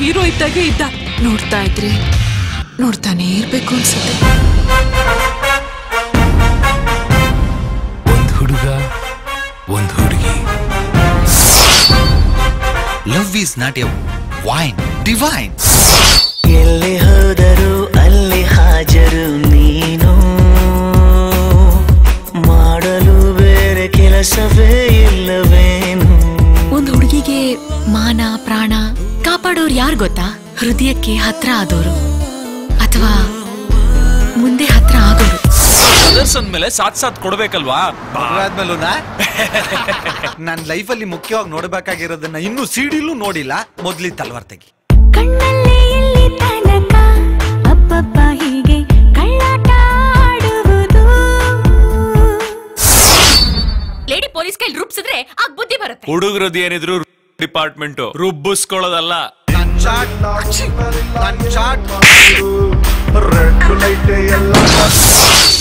hero ಇದ್ದಾಗೆ ಇದ್ದ ನೋಡ್ತಾ ಇದ್ರೆ ನೋಡ್ತಾನೆ ಇರ್ಬೇಕು ಅನ್ಸುತ್ತೆ ಒಂದ್ ಹುಡುಗ ಒಂದ್ ಹುಡುಗಿ love is not a wine divine ಎಲ್ಲಿ ಹೋದರು ಅಲ್ಲಿ ಹಾಜರು ನೀನು ಮಾಡಲು ಬೇರೆ ಕೆಲಸವೇ ಇಲ್ಲವೇನು ಒಂದ್ ಹುಡುಗಿಗೆ ಮಾನ ಪ್ರಾಣ ಕಾಪಾಡೋರು ಯಾರು ಗೊತ್ತಾ ಹೃದಯಕ್ಕೆ ಹತ್ರ ಆದೋರು ಅಥವಾ ಮುಂದೆ ಹತ್ರ ಆಗೋರು ಬ್ರದರ್ಸ್ ಅಂದ್ಮೇಲೆ ಸಾಥ್ ಸಾಥ್ ಕೊಡ್ಬೇಕಲ್ವಾ ಆದ್ಮೇಲೂ ನನ್ನ ಲೈಫಲ್ಲಿ ಮುಖ್ಯವಾಗಿ ನೋಡ್ಬೇಕಾಗಿರೋದನ್ನ ಇನ್ನೂ ಸಿಡಿಲೂ ನೋಡಿಲ್ಲ ಮೊದ್ಲಿ ತಲ್ವಾರ್ ತೆಗಿ ಕಣ್ಣಲ್ಲಿ ಎಲ್ಲಿ ತನಕ ಅಪ್ಪಪ್ಪ ಹೀಗೆ ಕಳ್ಳಾಟ ಆಡುವುದು ಲೇಡಿ ಪೊಲೀಸ್ ಕೈಲಿ ರೂಪಿಸಿದ್ರೆ ಆಗ ಬುದ್ಧಿ ಬರುತ್ತೆ ಹುಡುಗರದ್ದು ಏನಿದ್ರು ಡಿಪಾರ್ಟ್ಮೆಂಟ್ ರುಬ್ಬಿಸ್ಕೊಳ್ಳೋದಲ್ಲ ನನ್ ಚಾಟ್ ನನ್ ಚಾಟ್ ರೆಡ್ ಲೈಟ್ ಎಲ್ಲ